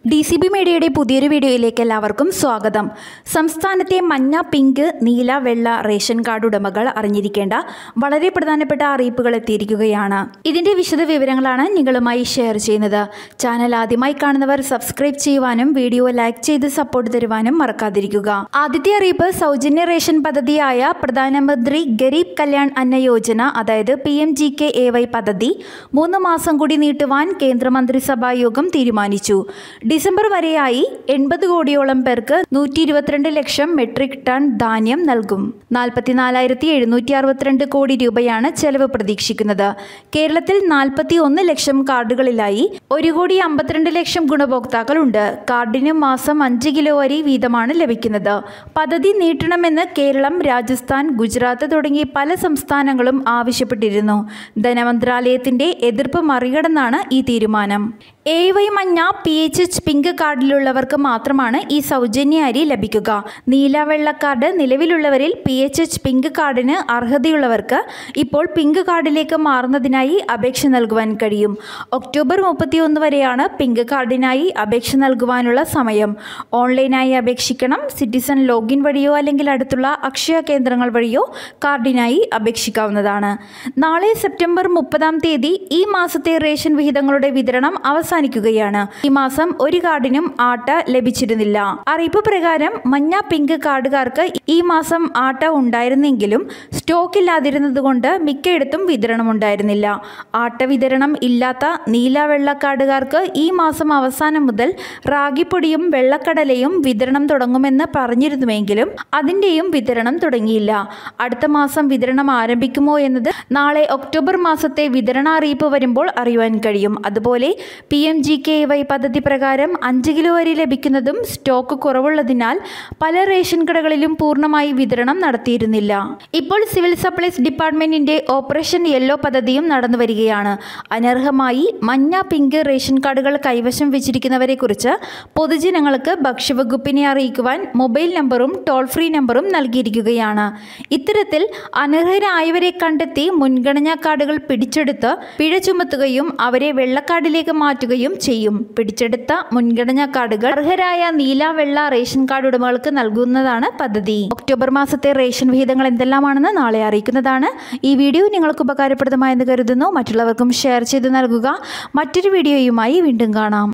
D C B മീഡിയയുടെ പുതിയൊരു വീഡിയോയിലേക്ക് എല്ലാവർക്കും സ്വാഗതം സംസ്ഥാനത്തെ മഞ്ഞ പിങ്ക് നീല വെള്ള റേഷൻ കാർഡ് ഉടമകൾ അറിഞ്ഞിരിക്കേണ്ട വളരെ പ്രധാനപ്പെട്ട അറിയിപ്പുകൾ എത്തിയിരിക്കുകയാണ് ഇതിന്റെ വിശദ വിവരങ്ങളാണ് നിങ്ങളുമായി ഷെയർ ചെയ്യുന്നത് ചാനൽ ആദ്യമായി കാണുന്നവർ സബ്സ്ക്രൈബ് ചെയ്യുവാനും വീഡിയോ ലൈക്ക് ചെയ്ത് സപ്പോർട്ട് തരുവാനും മറക്കാതിരിക്കുക ആദ്യത്തെ അറിയിപ്പ് സൗജന്യ റേഷൻ പദ്ധതിയായ പ്രധാനമന്ത്രി ഗരീബ് കല്യാൺ അന്ന യോജന അതായത് P M G K A Y പദ്ധതി മൂന്ന് മാസം കൂടി നീട്ടുവാൻ കേന്ദ്രമന്ത്രിസഭാ യോഗം തീരുമാനിച്ചു ഡിസംബർ വരെയായി എൺപത് കോടിയോളം പേർക്ക് നൂറ്റി ഇരുപത്തിരണ്ട് ലക്ഷം മെട്രിക് ടൺ ധാന്യം നൽകും നാൽപ്പത്തിനാലായിരത്തി എഴുന്നൂറ്റി അറുപത്തിരണ്ട് കോടി രൂപയാണ് ചെലവ് പ്രതീക്ഷിക്കുന്നത് കേരളത്തിൽ നാൽപ്പത്തി ഒന്ന് ലക്ഷം കാർഡുകളിലായി ഒരു കോടി അമ്പത്തിരണ്ട് ലക്ഷം ഗുണഭോക്താക്കളുണ്ട് കാർഡിന് മാസം അഞ്ച് കിലോ അരി വീതമാണ് ലഭിക്കുന്നത് പദ്ധതി നീട്ടണമെന്ന് കേരളം രാജസ്ഥാൻ ഗുജറാത്ത് തുടങ്ങി പല സംസ്ഥാനങ്ങളും ആവശ്യപ്പെട്ടിരുന്നു ധനമന്ത്രാലയത്തിന്റെ എതിർപ്പ് മറികടന്നാണ് ഈ തീരുമാനം എ വൈ മഞ്ഞ പി എച്ച് എച്ച് പിങ്ക് കാർഡിലുള്ളവർക്ക് മാത്രമാണ് ഈ സൗജന്യ അരി ലഭിക്കുക നീല വെള്ള കാർഡ് നിലവിലുള്ളവരിൽ പി എച്ച് എച്ച് പിങ്ക് കാർഡിന് അർഹതയുള്ളവർക്ക് ഇപ്പോൾ പിങ്ക് കാർഡിലേക്ക് മാറുന്നതിനായി അപേക്ഷ നൽകുവാൻ കഴിയും ഒക്ടോബർ മുപ്പത്തിയൊന്ന് വരെയാണ് പിങ്ക് കാർഡിനായി അപേക്ഷ നൽകുവാനുള്ള സമയം ഓൺലൈനായി അപേക്ഷിക്കണം സിറ്റിസൺ ലോഗിൻ വഴിയോ അല്ലെങ്കിൽ അടുത്തുള്ള അക്ഷയ കേന്ദ്രങ്ങൾ വഴിയോ കാർഡിനായി അപേക്ഷിക്കാവുന്നതാണ് നാളെ സെപ്റ്റംബർ മുപ്പതാം തീയതി ഈ മാസത്തെ റേഷൻ വിഹിതങ്ങളുടെ വിതരണം അവസാനിക്കുകയാണ് ഈ മാസം ഒരു കാർഡിനും ആട്ട ലഭിച്ചിരുന്നില്ല അറിയിപ്പ് പ്രകാരം മഞ്ഞ പിങ്ക് കാർഡുകാർക്ക് ഈ മാസം ആട്ട ഉണ്ടായിരുന്നെങ്കിലും സ്റ്റോക്ക് ഇല്ലാതിരുന്നതുകൊണ്ട് മിക്കയിടത്തും വിതരണം ഉണ്ടായിരുന്നില്ല ആട്ട വിതരണം ഇല്ലാത്ത നീല വെള്ള കാർഡുകാർക്ക് ഈ മാസം അവസാനം മുതൽ റാഗിപ്പൊടിയും വെള്ളക്കടലയും വിതരണം തുടങ്ങുമെന്ന് പറഞ്ഞിരുന്നുവെങ്കിലും അതിൻ്റെയും വിതരണം തുടങ്ങിയില്ല അടുത്ത മാസം വിതരണം ആരംഭിക്കുമോ എന്നത് നാളെ ഒക്ടോബർ മാസത്തെ വിതരണ അറിയിപ്പ് വരുമ്പോൾ അറിയുവാൻ കഴിയും അതുപോലെ P M G K Y പദ്ധതി പ്രകാരം അഞ്ച് കിലോ അരി ലഭിക്കുന്നതും സ്റ്റോക്ക് കുറവുള്ളതിനാൽ പല റേഷൻ കടകളിലും പൂർണ്ണമായി വിതരണം നടത്തിയിരുന്നില്ല ഇപ്പോൾ സിവിൽ സപ്ലൈസ് ഡിപ്പാർട്ട്മെന്റിന്റെ ഓപ്പറേഷൻ യെല്ലോ പദ്ധതിയും നടന്നു വരികയാണ് അനർഹമായി മഞ്ഞ പിങ്ക് റേഷൻ കാർഡുകൾ കൈവശം വെച്ചിരിക്കുന്നവരെ കുറിച്ച് പൊതുജനങ്ങൾക്ക് ഭക്ഷ്യവകുപ്പിനെ അറിയിക്കുവാൻ മൊബൈൽ നമ്പറും ടോൾ ഫ്രീ നമ്പറും നൽകിയിരിക്കുകയാണ് ഇത്തരത്തിൽ അനർഹരായവരെ കണ്ടെത്തി മുൻഗണനാ കാർഡുകൾ പിടിച്ചെടുത്ത് പിഴ ചുമത്തുകയും അവരെ വെള്ളക്കാർഡിലേക്ക് മാറ്റുകയും ചെയ്യും പിടിച്ചെടുത്ത മുൻഗണനാ കാർഡുകൾ അർഹരായ നീല വെള്ള റേഷൻ കാർഡ് ഉടമകൾക്ക് നൽകുന്നതാണ് പദ്ധതി ഒക്ടോബർ മാസത്തെ റേഷൻ വിഹിതങ്ങൾ എന്തെല്ലാമാണെന്ന് നാളെ അറിയിക്കുന്നതാണ് ഈ വീഡിയോ നിങ്ങൾക്ക് ഉപകാരപ്രദമായെന്ന് കരുതുന്നു മറ്റുള്ളവർക്കും ഷെയർ ചെയ്ത് നൽകുക മറ്റൊരു വീഡിയോയുമായി വീണ്ടും കാണാം